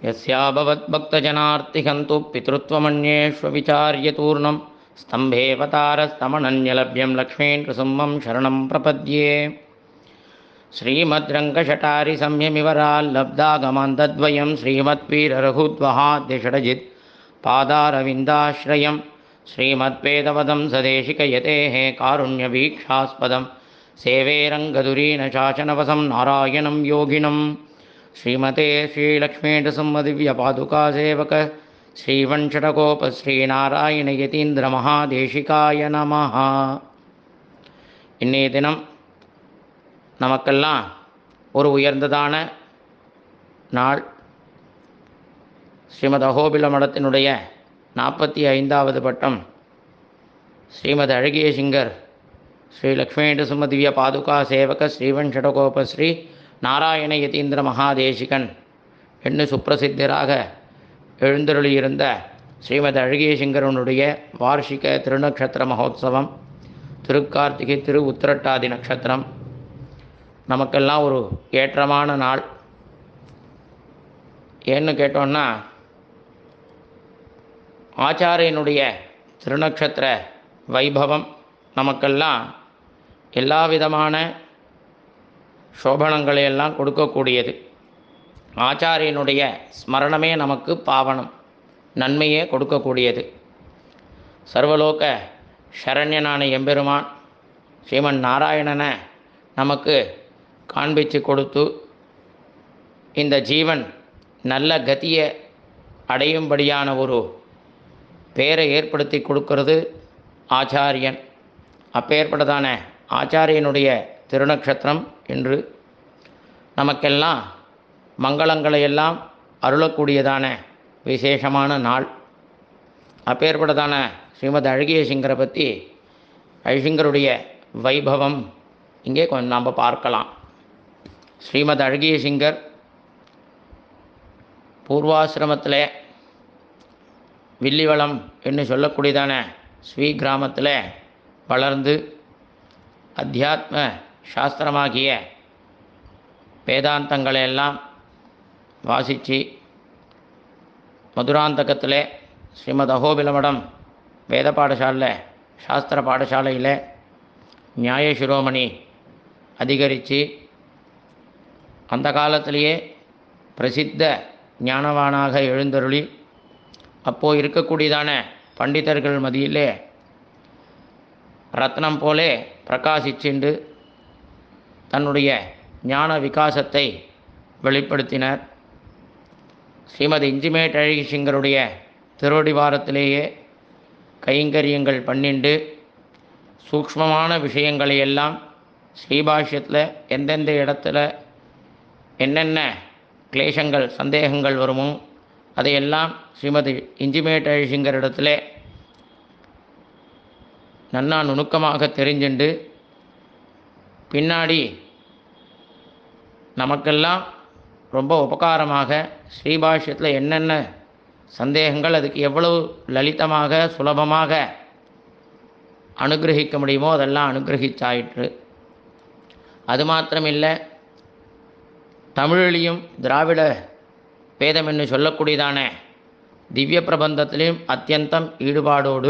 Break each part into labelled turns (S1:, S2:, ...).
S1: यस्याभवद्भक्तजनार्तिहन्तु पितृत्वमन्येष्वविचार्यतूर्णं स्तम्भेऽवतारस्तमनन्यलभ्यं लक्ष्मीं नृसिंहं शरणं प्रपद्ये श्रीमद्रङ्गशटारिसंयमिवराल्लब्धागमान्तद्वयं श्रीमद्वीररघुद्वहाद्यषडजित् पादारविन्दाश्रयं श्रीमद्वेदवदं सदेशिकयतेः कारुण्यवीक्षास्पदं सेवे रङ्गधुरीनशासनवसं नारायणं योगिनं श्रीमते श्रीलक्ष्मीनृसिंहदिव्यपादुकासेवक ஸ்ரீவன்ஷடகோபஸ்ரீநாராயணயதீந்திரமகாதேசிகாய நமஹ இன்னைய தினம் நமக்கெல்லாம் ஒரு உயர்ந்ததான நாள் ஸ்ரீமத் அகோபில மடத்தினுடைய நாற்பத்தி ஐந்தாவது பட்டம் ஸ்ரீமத் அழகிய சிங்கர் ஸ்ரீ லக்ஷ்மீ சும திவ்ய பாதுகா சேவக ஸ்ரீவன் ஷடகோப ஸ்ரீ நாராயண யதீந்திர மகாதேசிகன் என்று சுப்பிரசித்தராக எழுந்தருளியிருந்த ஸ்ரீமத் அழகிய சிங்கரனுடைய வார்ஷிக திருநக்ஷத்திர மகோத்சவம் திருக்கார்த்திகை திரு உத்திரட்டாதி நட்சத்திரம் நமக்கெல்லாம் ஒரு ஏற்றமான நாள் ஏன்னு கேட்டோன்னா ஆச்சாரியனுடைய திருநக்ஷத்திர வைபவம் நமக்கெல்லாம் எல்லா விதமான சோபனங்களையெல்லாம் கொடுக்கக்கூடியது ஆச்சாரியனுடைய ஸ்மரணமே நமக்கு பாவனம் நன்மையே கொடுக்கக்கூடியது சர்வலோக சரண்யனான எம்பெருமான் ஸ்ரீமன் நாராயணனை நமக்கு காண்பித்து கொடுத்து இந்த ஜீவன் நல்ல கதியை அடையும்படியான ஒரு பேரை ஏற்படுத்தி கொடுக்கிறது ஆச்சாரியன் அப்பேற்பட்டதான ஆச்சாரியனுடைய திருநக்ஷத்திரம் என்று நமக்கெல்லாம் மங்களங்களை எல்லாம் அருளக்கூடியதான விசேஷமான நாள் அப்பேற்பட்டதான ஸ்ரீமத் அழகிய சிங்கரை பற்றி அழகிங்கருடைய வைபவம் இங்கே கொஞ்சம் நாம் பார்க்கலாம் ஸ்ரீமத் அழகிய சிங்கர் பூர்வாசிரமத்தில் வில்லிவளம் என்று சொல்லக்கூடியதான ஸ்ரீ கிராமத்தில் வளர்ந்து அத்தியாத்ம சாஸ்திரமாகிய வேதாந்தங்களை எல்லாம் வாசித்து மதுராந்தகத்தில் ஸ்ரீமத் அகோபிலமடம் வேத பாடசாலையில் சாஸ்திர பாடசாலையில் நியாய சிரோமணி அதிகரித்து அந்த காலத்திலேயே பிரசித்த ஞானவானாக எழுந்தருளி அப்போது இருக்கக்கூடியதான பண்டிதர்கள் மதியிலே ரத்னம் போலே பிரகாசிச்சுண்டு தன்னுடைய ஞான விகாசத்தை வெளிப்படுத்தினர் ஸ்ரீமதி இஞ்சிமேட் அழகி சிங்கருடைய திருவடிவாரத்திலேயே கைங்கரியங்கள் பண்ணிண்டு சூக்ஷ்மமான விஷயங்களை எல்லாம் ஸ்ரீபாஷ்யத்தில் எந்தெந்த இடத்துல என்னென்ன கிளேசங்கள் சந்தேகங்கள் வருமோ அதையெல்லாம் ஸ்ரீமதி இஞ்சிமேட் அழிசிங்கர் இடத்துல நன்னா நுணுக்கமாக தெரிஞ்சுண்டு பின்னாடி நமக்கெல்லாம் ரொம்ப உபகாரமாக ஸ்ரீபாஷ்யத்தில் என்னென்ன சந்தேகங்கள் அதுக்கு எவ்வளவு லலிதமாக சுலபமாக அனுகிரகிக்க முடியுமோ அதெல்லாம் அனுகிரகிச்சாயிற்று அது மாத்திரமில்லை தமிழிலையும் திராவிட வேதம் என்று சொல்லக்கூடியதான திவ்ய பிரபந்தத்திலையும் அத்தியந்தம் ஈடுபாடோடு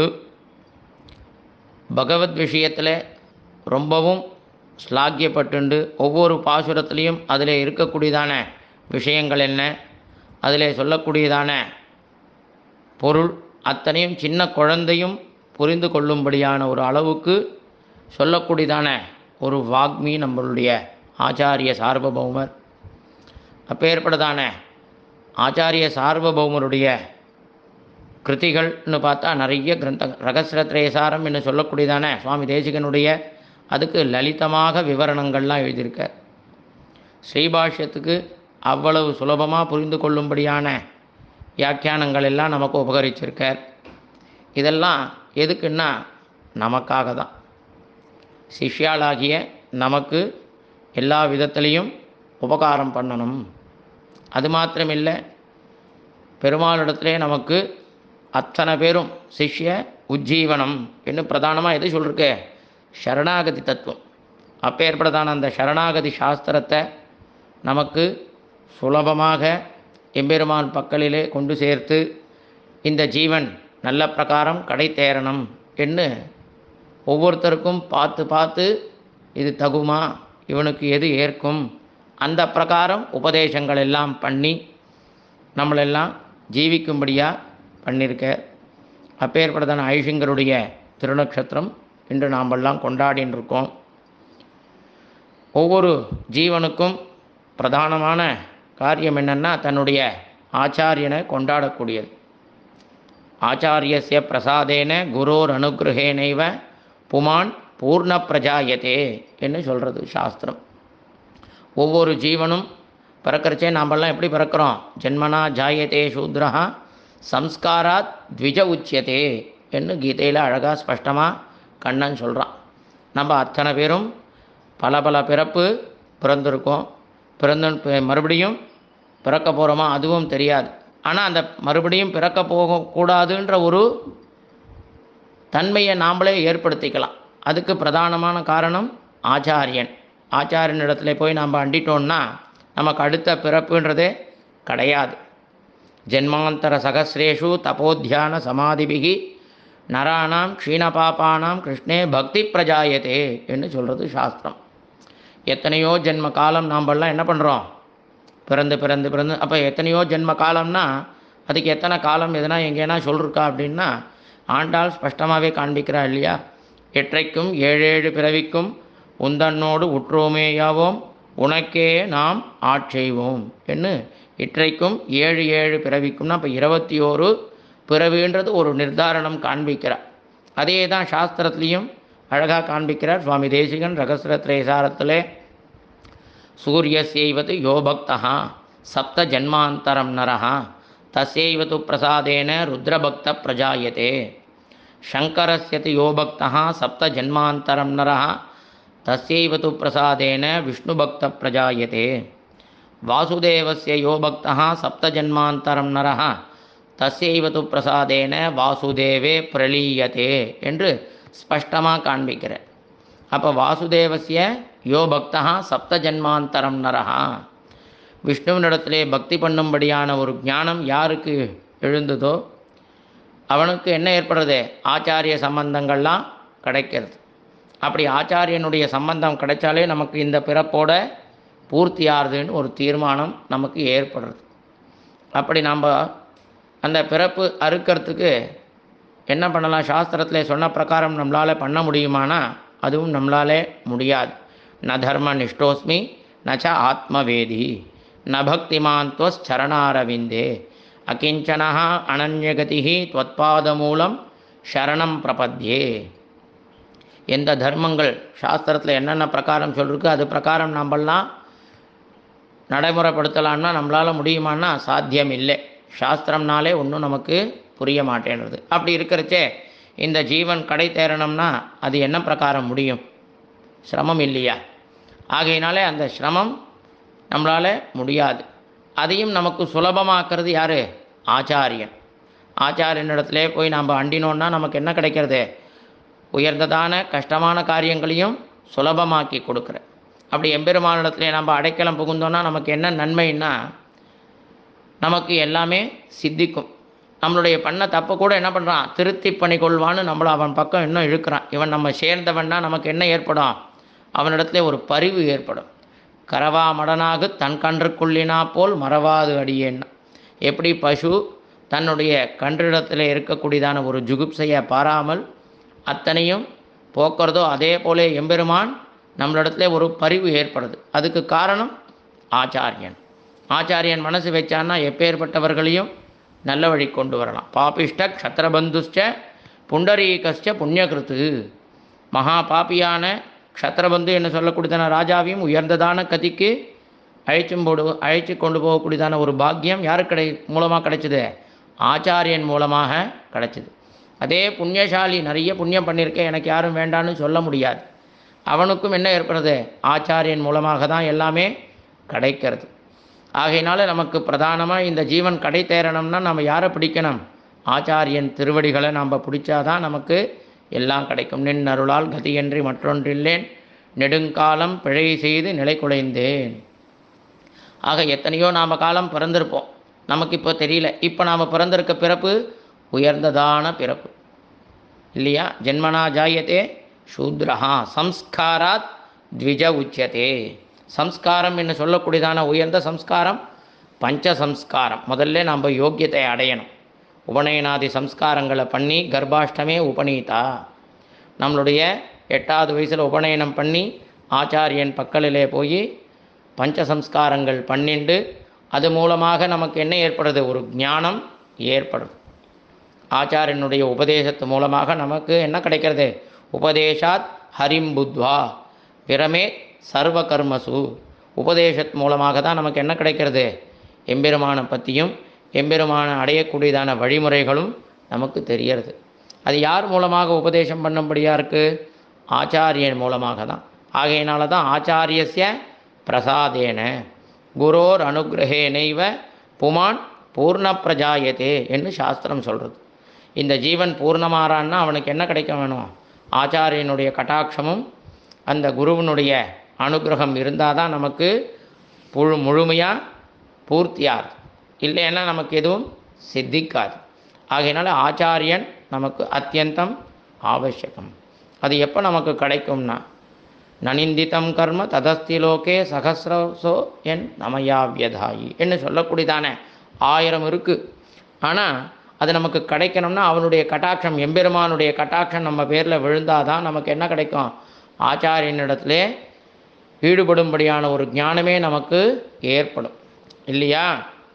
S1: பகவத் விஷயத்தில் ரொம்பவும் ஸ்லாக்கியப்பட்டுண்டு ஒவ்வொரு பாசுரத்துலேயும் அதில் இருக்கக்கூடியதான விஷயங்கள் என்ன அதில் சொல்லக்கூடியதான பொருள் அத்தனையும் சின்ன குழந்தையும் புரிந்து கொள்ளும்படியான ஒரு அளவுக்கு சொல்லக்கூடியதான ஒரு வாக்மி நம்மளுடைய ஆச்சாரிய சார்வபௌமர் அப்பேற்பட்டதான ஆச்சாரிய சார்வபௌமருடைய கிருதிகள்னு பார்த்தா நிறைய கிரந்த ரகசிரத்ரேசாரம் என்று சொல்லக்கூடியதான சுவாமி தேசிகனுடைய அதுக்கு லலிதமாக விவரணங்கள்லாம் எழுதியிருக்கார் ஸ்ரீபாஷ்யத்துக்கு அவ்வளவு சுலபமாக புரிந்து கொள்ளும்படியான வியாக்கியானங்கள் எல்லாம் நமக்கு உபகரிச்சிருக்கார் இதெல்லாம் எதுக்குன்னா நமக்காக தான் சிஷ்யாளாகிய நமக்கு எல்லா விதத்திலையும் உபகாரம் பண்ணணும் அது மாத்திரமில்லை பெருமாளிடத்திலே நமக்கு அத்தனை பேரும் சிஷ்ய உஜ்ஜீவனம் என்று பிரதானமாக எது சொல்லிருக்கே சரணாகதி தத்துவம் அப்பேற்பட்டதான அந்த சரணாகதி சாஸ்திரத்தை நமக்கு சுலபமாக எம்பெருமான் பக்கலிலே கொண்டு சேர்த்து இந்த ஜீவன் நல்ல பிரகாரம் கடை தேரணும் என்று ஒவ்வொருத்தருக்கும் பார்த்து பார்த்து இது தகுமா இவனுக்கு எது ஏற்கும் அந்த பிரகாரம் உபதேசங்கள் எல்லாம் பண்ணி நம்மளெல்லாம் ஜீவிக்கும்படியாக பண்ணியிருக்க அப்பேற்பட்டதான ஐஷிங்கருடைய திருநக்ஷத்திரம் இன்று நாமெல்லாம் கொண்டாடின்னு இருக்கோம் ஒவ்வொரு ஜீவனுக்கும் பிரதானமான காரியம் என்னென்னா தன்னுடைய ஆச்சாரியனை கொண்டாடக்கூடியது ஆச்சாரியஸ்ய பிரசாதேன குரோர் அனுகிரகேனைவ புமான் பூர்ண பிரஜாயதே என்று சொல்கிறது சாஸ்திரம் ஒவ்வொரு ஜீவனும் பிறக்கிறச்சே நாமெல்லாம் எப்படி பிறக்கிறோம் ஜென்மனா ஜாயத்தே சூத்ரஹா சம்ஸ்காராத் த்விஜ உச்சியதே என்று கீதையில் அழகாக ஸ்பஷ்டமாக கண்ணன் சொல்கிறான் நம்ம அத்தனை பேரும் பல பல பிறப்பு பிறந்திருக்கோம் பிறந்த மறுபடியும் பிறக்க போகிறோமா அதுவும் தெரியாது ஆனால் அந்த மறுபடியும் பிறக்க போகக்கூடாதுன்ற ஒரு தன்மையை நாம்ளே ஏற்படுத்திக்கலாம் அதுக்கு பிரதானமான காரணம் ஆச்சாரியன் ஆச்சாரியனிடத்துல போய் நாம் அண்டிட்டோம்னா நமக்கு அடுத்த பிறப்புன்றதே கிடையாது ஜென்மாந்தர சகசிரேஷு தபோத்தியான சமாதிபிகி நராணாம் க்ஷீணபாபானாம் கிருஷ்ணே பக்தி பிரஜாயத்தே என்று சொல்கிறது சாஸ்திரம் எத்தனையோ ஜென்ம காலம் நாம்பெல்லாம் என்ன பண்ணுறோம் பிறந்து பிறந்து பிறந்து அப்போ எத்தனையோ ஜென்ம காலம்னா அதுக்கு எத்தனை காலம் எதனா எங்கேனா சொல்லிருக்கா அப்படின்னா ஆண்டாள் ஸ்பஷ்டமாகவே காண்பிக்கிறா இல்லையா எற்றைக்கும் ஏழேழு பிறவிக்கும் உந்தன்னோடு உற்றோமேயாவோம் உனக்கே நாம் ஆட்செய்வோம் என்று இற்றைக்கும் ஏழு ஏழு பிறவிக்கும்னா இப்போ இருபத்தி ஓரு பிறவின்றது ஒரு நிர்தாரணம் காண்பிக்கிறார் அதே தான் சாஸ்திரத்துலேயும் அழகாக காண்பிக்கிறார் சுவாமி தேசிகன் ரகசிரத்ரேசாரத்திலே சூரியசைவது யோபக்தா சப்த ஜன்மாந்தரம் நரஹா தசைவது பிரசாதேன ருத்ரபக்த பிரஜாயத்தே சங்கரஸ்யது யோபக்தா சப்த ஜன்மாந்தரம் நரஹா தசைவது பிரசாதேன விஷ்ணுபக்த பிரஜாயத்தே வாசுதேவஸ்ய யோபக்தா சப்த ஜன்மாந்தரம் நரஹா தசைவது பிரசாதேன வாசுதேவே பிரலீயத்தே என்று ஸ்பஷ்டமாக காண்பிக்கிறார் அப்போ வாசுதேவசிய யோ பக்தா சப்த ஜன்மாந்தரம் நரஹா விஷ்ணுவினிடத்திலே பக்தி பண்ணும்படியான ஒரு ஞானம் யாருக்கு எழுந்ததோ அவனுக்கு என்ன ஏற்படுறது ஆச்சாரிய சம்பந்தங்கள்லாம் கிடைக்கிறது அப்படி ஆச்சாரியனுடைய சம்பந்தம் கிடைச்சாலே நமக்கு இந்த பிறப்போட பூர்த்தி ஆறுதுன்னு ஒரு தீர்மானம் நமக்கு ஏற்படுறது அப்படி நம்ம அந்த பிறப்பு அறுக்கிறதுக்கு என்ன பண்ணலாம் சாஸ்திரத்தில் சொன்ன பிரகாரம் நம்மளால் பண்ண முடியுமானா அதுவும் நம்மளாலே முடியாது ந தர்ம நிஷ்டோஸ்மி நச்ச ஆத்மவேதி ந பக்திமான் துவச்சரணாரவிந்தே அகிஞ்சனா அனன்யகதி துவத்பாத மூலம் சரணம் பிரபத்யே எந்த தர்மங்கள் சாஸ்திரத்தில் என்னென்ன பிரகாரம் சொல்லிருக்கு அது பிரகாரம் நம்மளாம் நடைமுறைப்படுத்தலான்னா நம்மளால் முடியுமான்னா சாத்தியம் இல்லை சாஸ்திரம்னாலே ஒன்றும் நமக்கு புரிய மாட்டேன்றது அப்படி இருக்கிறச்சே இந்த ஜீவன் கடை தேரணும்னா அது என்ன பிரகாரம் முடியும் சிரமம் இல்லையா ஆகையினாலே அந்த சிரமம் நம்மளால் முடியாது அதையும் நமக்கு சுலபமாக்குறது யார் ஆச்சாரியன் ஆச்சாரியனிடத்திலே போய் நாம் அண்டினோன்னா நமக்கு என்ன கிடைக்கிறது உயர்ந்ததான கஷ்டமான காரியங்களையும் சுலபமாக்கி கொடுக்குற அப்படி எம்பெருமானிடத்திலே நம்ம அடைக்கலம் புகுந்தோன்னா நமக்கு என்ன நன்மைன்னா நமக்கு எல்லாமே சித்திக்கும் நம்மளுடைய பண்ண தப்பை கூட என்ன பண்ணுறான் திருத்தி பண்ணிக்கொள்வான்னு நம்மளை அவன் பக்கம் இன்னும் இழுக்கிறான் இவன் நம்ம சேர்ந்தவன்னா நமக்கு என்ன ஏற்படும் அவனிடத்துல ஒரு பரிவு ஏற்படும் கரவா மடனாக தன் கன்றுக்குள்ளினா போல் மறவாது அடியேன்னா எப்படி பசு தன்னுடைய கன்றிடத்தில் இருக்கக்கூடியதான ஒரு ஜுகுப்சையை பாராமல் அத்தனையும் போக்குறதோ அதே போல எம்பெருமான் நம்மளிடத்துல ஒரு பரிவு ஏற்படுது அதுக்கு காரணம் ஆச்சாரியன் ஆச்சாரியன் மனசு வச்சான்னா எப்பேற்பட்டவர்களையும் நல்ல வழி கொண்டு வரலாம் பாபிஷ்ட க்ஷத்ரபந்துஷ்ட புண்டரீகஸ்ட புண்ணியகிருத்து மகா பாப்பியான க்ஷத்ரபந்து என்று சொல்லக்கூடியதான ராஜாவையும் உயர்ந்ததான கதிக்கு அழைச்சும் போடு அழைச்சி கொண்டு போகக்கூடியதான ஒரு பாக்கியம் யாருக்கு கிடை மூலமாக கிடைச்சிது ஆச்சாரியன் மூலமாக கிடைச்சிது அதே புண்ணியசாலி நிறைய புண்ணியம் பண்ணியிருக்கேன் எனக்கு யாரும் வேண்டான்னு சொல்ல முடியாது அவனுக்கும் என்ன ஏற்படுறது ஆச்சாரியன் மூலமாக தான் எல்லாமே கிடைக்கிறது ஆகையினால நமக்கு பிரதானமாக இந்த ஜீவன் கடை தேரணும்னா நம்ம யாரை பிடிக்கணும் ஆச்சாரியன் திருவடிகளை நாம் பிடிச்சாதான் நமக்கு எல்லாம் கிடைக்கும் நின் அருளால் கதியன்றி மற்றொன்றில்லேன் நெடுங்காலம் பிழை செய்து நிலை குலைந்தேன் ஆக எத்தனையோ நாம் காலம் பிறந்திருப்போம் நமக்கு இப்போ தெரியல இப்போ நாம் பிறந்திருக்க பிறப்பு உயர்ந்ததான பிறப்பு இல்லையா ஜென்மனா ஜாயத்தே சூத்ரஹா சம்ஸ்காராத் த்விஜ உச்சதே சம்ஸ்காரம் என்று சொல்லக்கூடியதான உயர்ந்த சம்ஸ்காரம் பஞ்ச சம்ஸ்காரம் முதல்ல நாம் யோக்கியத்தை அடையணும் உபநயனாதி சம்ஸ்காரங்களை பண்ணி கர்ப்பாஷ்டமே உபநீதா நம்மளுடைய எட்டாவது வயசில் உபநயனம் பண்ணி ஆச்சாரியன் பக்கலிலே போய் பஞ்ச சம்ஸ்காரங்கள் பண்ணிண்டு அது மூலமாக நமக்கு என்ன ஏற்படுது ஒரு ஞானம் ஏற்படுது ஆச்சாரியனுடைய உபதேசத்து மூலமாக நமக்கு என்ன கிடைக்கிறது உபதேசாத் ஹரிம் புத்வா பிரமே சர்வ கர்மசு உபதேசத் மூலமாக தான் நமக்கு என்ன கிடைக்கிறது எம்பெருமானை பற்றியும் எம்பெருமானை அடையக்கூடியதான வழிமுறைகளும் நமக்கு தெரியறது அது யார் மூலமாக உபதேசம் பண்ணும்படியாக இருக்குது ஆச்சாரியன் மூலமாக தான் ஆகையினால தான் ஆச்சாரியஸ்ய பிரசாதேன குரோர் அனுகிரகேனைவ புமான் பூர்ண பிரஜாயத்தே என்று சாஸ்திரம் சொல்கிறது இந்த ஜீவன் பூர்ணமாறான்னா அவனுக்கு என்ன கிடைக்க வேணும் ஆச்சாரியனுடைய கட்டாட்சமும் அந்த குருவனுடைய அனுகிரகம் இருந்தால் தான் நமக்கு முழு முழுமையாக பூர்த்தியாகுது இல்லைன்னா நமக்கு எதுவும் சித்திக்காது ஆகையினால ஆச்சாரியன் நமக்கு அத்தியந்தம் ஆவசியகம் அது எப்போ நமக்கு கிடைக்கும்னா நனிந்திதம் கர்ம ததஸ்தி லோகே சகசிரசோ என் நமயாவியதாயி என்று சொல்லக்கூடியதான ஆயிரம் இருக்குது ஆனால் அது நமக்கு கிடைக்கணும்னா அவனுடைய கட்டாட்சம் எம்பெருமானுடைய கட்டாட்சம் நம்ம பேரில் விழுந்தாதான் நமக்கு என்ன கிடைக்கும் ஆச்சாரியனிடத்திலே ஈடுபடும்படியான ஒரு ஞானமே நமக்கு ஏற்படும் இல்லையா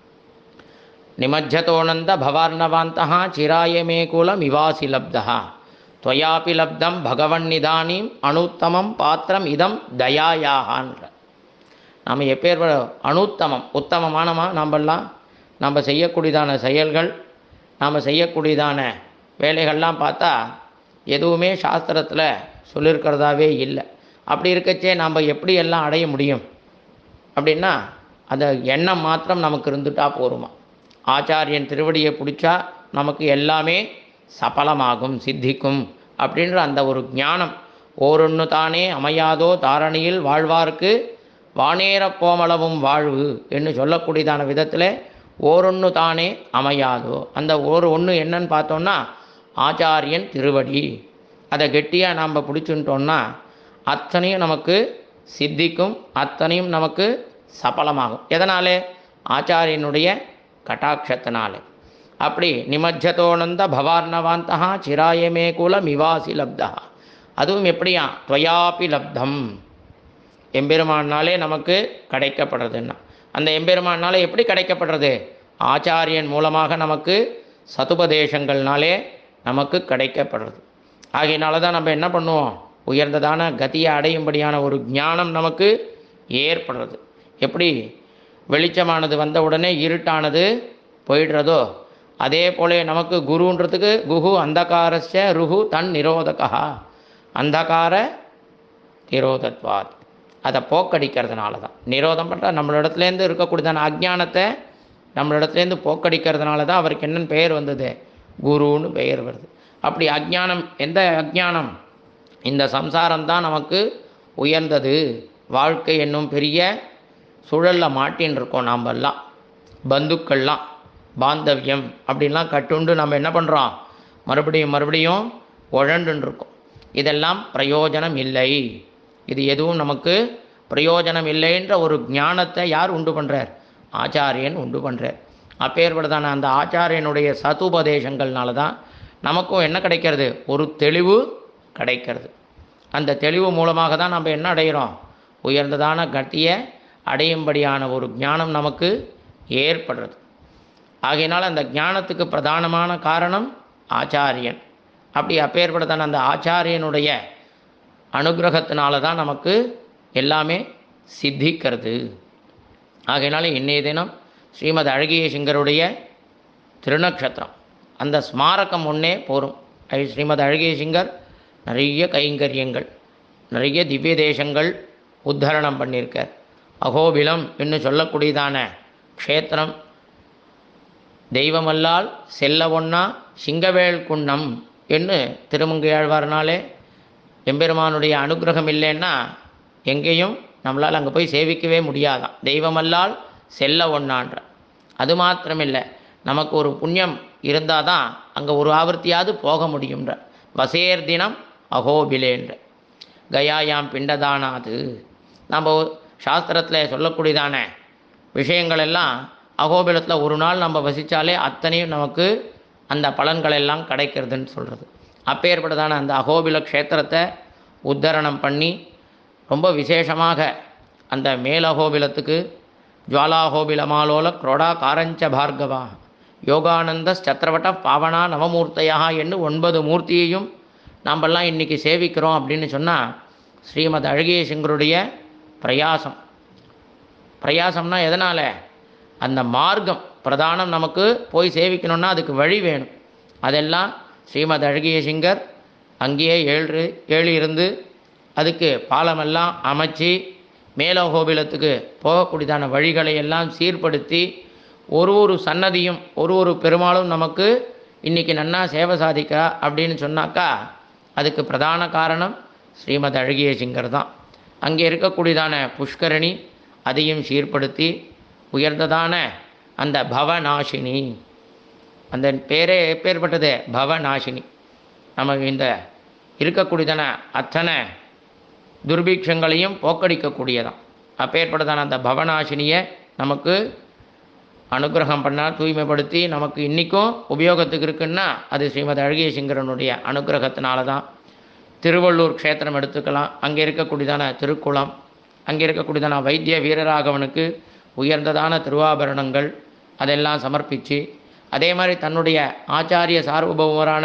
S1: நிமஜ்ஜதோனந்த பவார்ணவாந்தா சிராயமே குலம் இவாசி லப்தா துவயாபி லப்தம் பகவன்னிதானீம் அனுத்தமம் பாத்திரம் இதம் தயாயாகான்ற நாம் எப்பேர் அனுத்தமம் உத்தமமானமா நம்மெல்லாம் நம்ம செய்யக்கூடியதான செயல்கள் நாம் செய்யக்கூடியதான வேலைகள்லாம் பார்த்தா எதுவுமே சாஸ்திரத்தில் சொல்லியிருக்கிறதாவே இல்லை அப்படி இருக்கச்சே நாம் எப்படி எல்லாம் அடைய முடியும் அப்படின்னா அந்த எண்ணம் மாத்திரம் நமக்கு இருந்துட்டா போருமா ஆச்சாரியன் திருவடியை பிடிச்சா நமக்கு எல்லாமே சபலமாகும் சித்திக்கும் அப்படின்ற அந்த ஒரு ஞானம் ஓரொன்று தானே அமையாதோ தாரணியில் வாழ்வார்க்கு வானேரப் போமளவும் வாழ்வு என்று சொல்லக்கூடியதான விதத்தில் ஓரொன்று தானே அமையாதோ அந்த ஒரு ஒன்று என்னன்னு பார்த்தோம்னா ஆச்சாரியன் திருவடி அதை கெட்டியாக நாம் பிடிச்சுட்டோம்னா அத்தனையும் நமக்கு சித்திக்கும் அத்தனையும் நமக்கு சபலமாகும் எதனாலே ஆச்சாரியனுடைய கட்டாட்சத்தினாலே அப்படி நிமஜ்ஜதோனந்த பவார்ணவாந்தா சிராயமே குல மிவாசி லப்தா அதுவும் எப்படியா துவயாபி லப்தம் எம்பெருமானாலே நமக்கு கிடைக்கப்படுறதுன்னா அந்த எம்பெருமானாலே எப்படி கிடைக்கப்படுறது ஆச்சாரியன் மூலமாக நமக்கு சதுபதேசங்கள்னாலே நமக்கு கிடைக்கப்படுறது ஆகையினால தான் நம்ம என்ன பண்ணுவோம் உயர்ந்ததான கதியை அடையும்படியான ஒரு ஞானம் நமக்கு ஏற்படுறது எப்படி வெளிச்சமானது வந்த உடனே இருட்டானது போயிடுறதோ அதே போல நமக்கு குருன்றதுக்கு குஹு அந்தகாரஸ்ய ருஹு தன் நிரோதகா அந்தகார நிரோதத்வாத் அதை போக்கடிக்கிறதுனால தான் நிரோதம் பண்ணுற நம்மளிடத்துலேருந்து இருக்கக்கூடியதான அஜ்ஞானத்தை நம்மளிடத்துலேருந்து போக்கடிக்கிறதுனால தான் அவருக்கு என்னென்னு பெயர் வந்தது குருன்னு பெயர் வருது அப்படி அஜ்ஞானம் எந்த அஜ்ஞானம் இந்த சம்சாரம் தான் நமக்கு உயர்ந்தது வாழ்க்கை என்னும் பெரிய சுழலில் மாட்டின்னு இருக்கோம் நாம் எல்லாம் பந்துக்கள்லாம் பாந்தவியம் அப்படின்லாம் கட்டுண்டு நம்ம என்ன பண்ணுறோம் மறுபடியும் மறுபடியும் உழண்டுன்னு இருக்கோம் இதெல்லாம் பிரயோஜனம் இல்லை இது எதுவும் நமக்கு பிரயோஜனம் இல்லைன்ற ஒரு ஞானத்தை யார் உண்டு பண்ணுறார் ஆச்சாரியன் உண்டு பண்ணுறார் அப்பேற்படுதான அந்த ஆச்சாரியனுடைய சதுபதேசங்கள்னால தான் நமக்கும் என்ன கிடைக்கிறது ஒரு தெளிவு கிடைக்கிறது அந்த தெளிவு மூலமாக தான் நம்ம என்ன அடைகிறோம் உயர்ந்ததான கட்டியை அடையும்படியான ஒரு ஞானம் நமக்கு ஏற்படுறது ஆகையினால் அந்த ஞானத்துக்கு பிரதானமான காரணம் ஆச்சாரியன் அப்படி அப்பேற்படுத்தான அந்த ஆச்சாரியனுடைய அனுகிரகத்தினால தான் நமக்கு எல்லாமே சித்திக்கிறது ஆகையினால இன்றைய தினம் ஸ்ரீமத் அழகிய சிங்கருடைய திருநக்ஷத்திரம் அந்த ஸ்மாரகம் ஒன்றே போரும் ஐ ஸ்ரீமத் அழகிய சிங்கர் நிறைய கைங்கரியங்கள் நிறைய திவ்ய தேசங்கள் உத்தரணம் பண்ணியிருக்கார் அகோபிலம் என்று சொல்லக்கூடியதான க்ஷேத்திரம் தெய்வமல்லால் செல்ல ஒன்னா சிங்கவேள் குன்னம் என்று திருமங்கையாழ்வார்னாலே எம்பெருமானுடைய அனுகிரகம் இல்லைன்னா எங்கேயும் நம்மளால் அங்கே போய் சேவிக்கவே முடியாதாம் தெய்வமல்லால் செல்ல ஒன்னான்ற அது மாத்திரமில்லை நமக்கு ஒரு புண்ணியம் இருந்தால் தான் அங்கே ஒரு ஆவர்த்தியாவது போக முடியுன்ற வசேர் தினம் அகோபிலேன்ற கயாயாம் பிண்டதானாது நம்ம சாஸ்திரத்தில் சொல்லக்கூடியதான விஷயங்கள் எல்லாம் அகோபிலத்தில் ஒரு நாள் நம்ம வசித்தாலே அத்தனையும் நமக்கு அந்த பலன்கள் எல்லாம் கிடைக்கிறதுன்னு சொல்கிறது அப்பேற்பட்டதான அந்த அகோபில க்ஷேத்திரத்தை உத்தரணம் பண்ணி ரொம்ப விசேஷமாக அந்த மேலகோபிலத்துக்கு ஜுவாலாகோபிலமாலோல குரோடா காரஞ்ச பார்கவா யோகானந்த சத்திரவட்ட பாவனா நவமூர்த்தையா என்று ஒன்பது மூர்த்தியையும் நாமெல்லாம் இன்றைக்கி சேவிக்கிறோம் அப்படின்னு சொன்னால் ஸ்ரீமத் அழகிய சிங்கருடைய பிரயாசம் பிரயாசம்னா எதனால் அந்த மார்க்கம் பிரதானம் நமக்கு போய் சேவிக்கணும்னா அதுக்கு வழி வேணும் அதெல்லாம் ஸ்ரீமத் அழகிய சிங்கர் அங்கேயே ஏழு ஏழு இருந்து அதுக்கு பாலமெல்லாம் அமைச்சு மேலகோபிலத்துக்கு போகக்கூடியதான வழிகளை எல்லாம் சீர்படுத்தி ஒரு ஒரு சன்னதியும் ஒரு ஒரு பெருமாளும் நமக்கு இன்றைக்கி நன்னா சேவை சாதிக்கிறா அப்படின்னு சொன்னாக்கா அதுக்கு பிரதான காரணம் ஸ்ரீமத் அழகிய சிங்கர் தான் அங்கே இருக்கக்கூடியதான புஷ்கரணி அதையும் சீர்படுத்தி உயர்ந்ததான அந்த பவநாசினி அந்த பேரே எப்பேற்பட்டது பவநாசினி நமக்கு இந்த இருக்கக்கூடியதான அத்தனை துர்பீட்சங்களையும் போக்கடிக்கக்கூடியதான் அப்பேற்பட்டதான அந்த பவநாசினியை நமக்கு அனுகிரகம் பண்ணால் தூய்மைப்படுத்தி நமக்கு இன்றைக்கும் உபயோகத்துக்கு இருக்குன்னா அது ஸ்ரீமதி அழகிய சிங்கரனுடைய அனுகிரகத்தினால தான் திருவள்ளூர் க்ஷேத்திரம் எடுத்துக்கலாம் அங்கே இருக்கக்கூடியதான திருக்குளம் அங்கே இருக்கக்கூடியதான வைத்திய வீரராகவனுக்கு உயர்ந்ததான திருவாபரணங்கள் அதெல்லாம் சமர்ப்பித்து அதே மாதிரி தன்னுடைய ஆச்சாரிய சார்வபௌமரான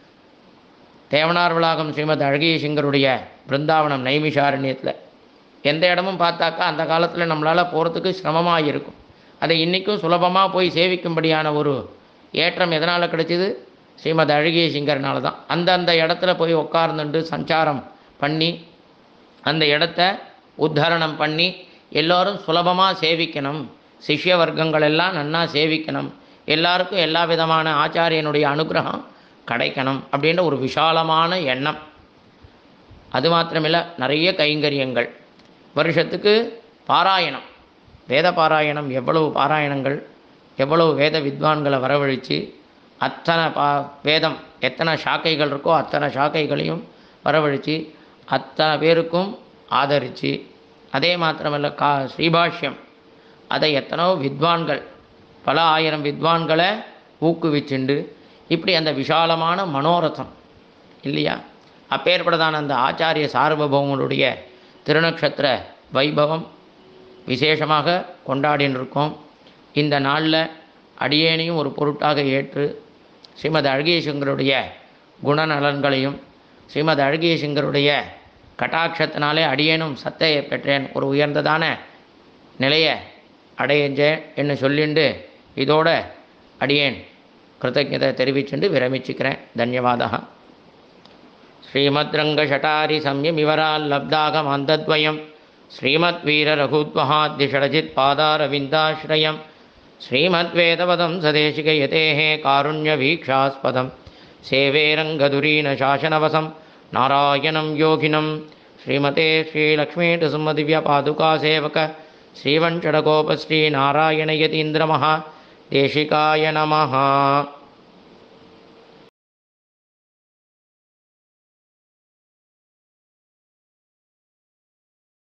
S1: தேவனார் விளாகம் ஸ்ரீமத் அழகிய சிங்கருடைய பிருந்தாவனம் நைமிஷாரண்யத்தில் எந்த இடமும் பார்த்தாக்கா அந்த காலத்தில் நம்மளால் போகிறதுக்கு சிரமமாக இருக்கும் அதை இன்றைக்கும் சுலபமாக போய் சேவிக்கும்படியான ஒரு ஏற்றம் எதனால் கிடைச்சிது ஸ்ரீமத் அழகிய சிங்கர்னால தான் அந்தந்த இடத்துல போய் உட்கார்ந்துட்டு சஞ்சாரம் பண்ணி அந்த இடத்த உத்தரணம் பண்ணி எல்லோரும் சுலபமாக சேவிக்கணும் சிஷ்ய வர்க்கங்கள் எல்லாம் நன்னா சேவிக்கணும் எல்லாருக்கும் எல்லா விதமான ஆச்சாரியனுடைய அனுகிரகம் கிடைக்கணும் அப்படின்ற ஒரு விஷாலமான எண்ணம் அது மாத்திரமில்லை நிறைய கைங்கரியங்கள் வருஷத்துக்கு பாராயணம் வேத பாராயணம் எவ்வளவு பாராயணங்கள் எவ்வளவு வேத வித்வான்களை வரவழைச்சு அத்தனை பா வேதம் எத்தனை சாக்கைகள் இருக்கோ அத்தனை சாக்கைகளையும் வரவழைச்சு அத்தனை பேருக்கும் ஆதரித்து அதே மாத்திரமல்ல கா ஸ்ரீபாஷ்யம் அதை எத்தனோ வித்வான்கள் பல ஆயிரம் வித்வான்களை ஊக்குவிச்சுண்டு இப்படி அந்த விஷாலமான மனோரதம் இல்லையா அப்பேற்பட்டதான அந்த ஆச்சாரிய சார்வபௌமனுடைய திருநக்ஷத்திர வைபவம் விசேஷமாக கொண்டாடின்னு இருக்கோம் இந்த நாளில் அடியேனையும் ஒரு பொருட்டாக ஏற்று ஸ்ரீமத் அழகியசங்கருடைய குணநலன்களையும் ஸ்ரீமத் அழகியசங்கருடைய கட்டாட்சத்தினாலே அடியேனும் சத்தையை பெற்றேன் ஒரு உயர்ந்ததான நிலையை அடையஞ்சேன் என்று சொல்லிண்டு இதோட அடியேன் கிருத்தஜதை தெரிவிச்சுண்டு விரமிச்சுக்கிறேன் தன்யவாதா ஸ்ரீமத்ரங்கஷட்டாரி संयमिवराल्लब्धागमान्तद्वयं श्रीमद्वीररघुद्वहाद्यषडजित् पादारविन्दाश्रयं श्रीमद्वेदपदं सदेशिकयतेः कारुण्यवीक्षास्पदं सेवे रङ्गधुरीनशासनवसं नारायणं योगिनं श्रीमते श्रीलक्ष्मीनृसिंहदिव्यपादुकासेवक श्रीवञ्चडगोपश्रीनारायणयतीन्द्रमः देशिकाय नमः